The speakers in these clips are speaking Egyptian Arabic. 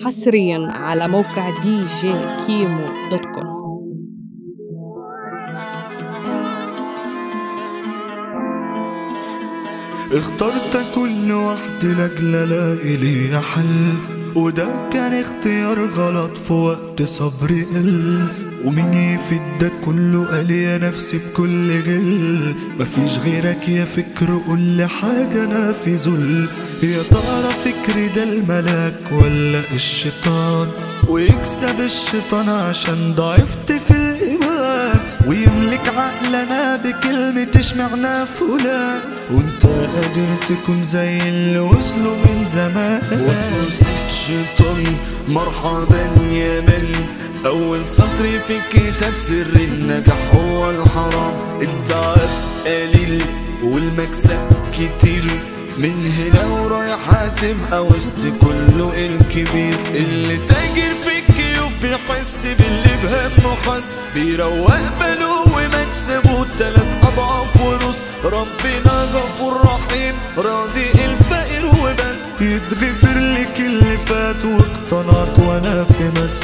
حصريا على موقع دي جي كيمو دوت كوم اخترت كل وحدي لاجل الاقي لي حل وده كان اختيار غلط في وقت صبري قل ومين يفيد ده كله قال يا نفسي بكل غل مفيش غيرك يا فكر قول لي حاجة انا في ذل يا ترى فكري ده الملاك ولا الشيطان ويكسب الشيطان عشان ضعفت في الإيمان ويملك عقلنا بكلمة اشمعنا فلان وانت قادر تكون زي اللي وصلوا من زمان وسوسة شيطان مرحبا يا من أول سطر في كتاب سر النجاح هو الحرام التعب قليل والمكسب كتير من هنا ورايح هتبقى وسط كله الكبير اللي تاجر في الكيوف بيحس باللي بهمه حس بيروق باله ومكسبه تلات أضعاف ونص ربنا غفور رحيم راضي الفقير وبس يتغفر لك اللي فات واقتنعت وانا في مس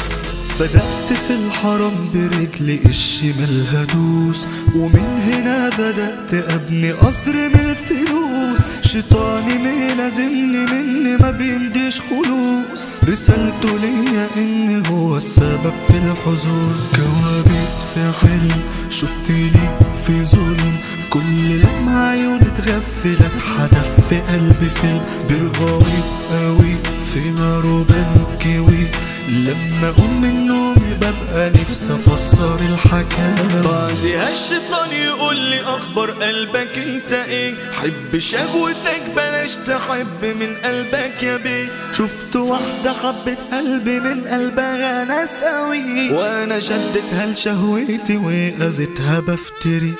بدأت في الحرم برجلي الشمال هدوس ومن هنا بدأت أبني قصر من الفلوس شيطاني ملازمني مني ما بيمديش خلوص رسالته ليا إن هو السبب في الحزن كوابيس في حلم شفتني في ظلم كل لما عيوني اتغفلت حدف في قلبي فيلم بالغويط قوي في نار وبنكوي لما اقوم من نومي ببقى نفسي افسر الحكايه بعدها الشيطان يقول لي اخبر قلبك انت ايه حب شهوتك بلاش تحب من قلبك يا بيه شفت واحدة حبت قلبي من قلبها ناس قوي وانا شدتها لشهوتي واذيتها بفتري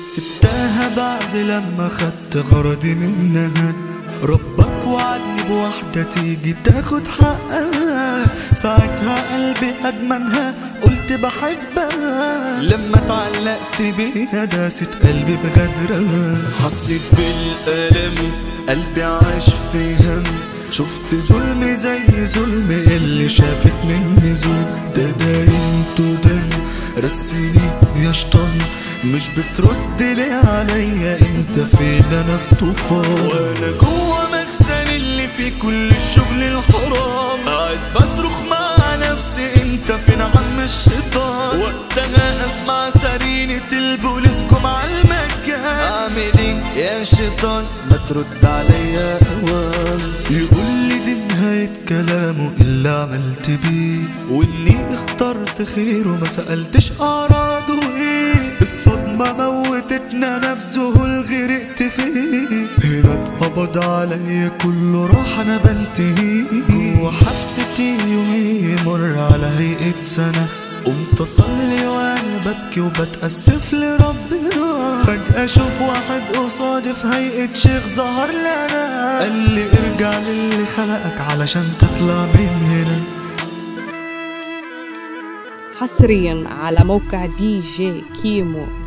سبتها بعد لما خدت غرضي منها ربك وعدني بواحدة تيجي تاخد حقها ساعتها قلبي أدمنها قلت بحبها لما اتعلقت بيها داست قلبي بغدرها حسيت بالألم قلبي عاش في هم شفت ظلم زي ظلم اللي شافت مني ظلم ده دايم تدم رسيني يا شطان مش بترد ليه عليا انت فين انا في طوفان وانا جوه مخزن اللي فيه كل الشغل الحرام قاعد بصرخ مع نفسي انت فين عم الشيطان وقتها اسمع سرينة البوليس جم على المكان اعمل ايه يا شيطان ما ترد عليا اوام يقول لي دي نهاية كلامه اللي عملت بيه واني اخترت خير وما سألتش اعراضه ايه الصدمة موتتنا نفسه غرقت فيه هنا اتقبض عليا كله راح انا بنتهي جوا حبستي يومي يمر على هيئة سنة قمت اصلي وانا ببكي وبتأسف لربنا فجأة اشوف واحد قصادي في هيئة شيخ ظهر لنا قال لي ارجع للي خلقك علشان تطلع من هنا حصريا على موقع دي جي كيمو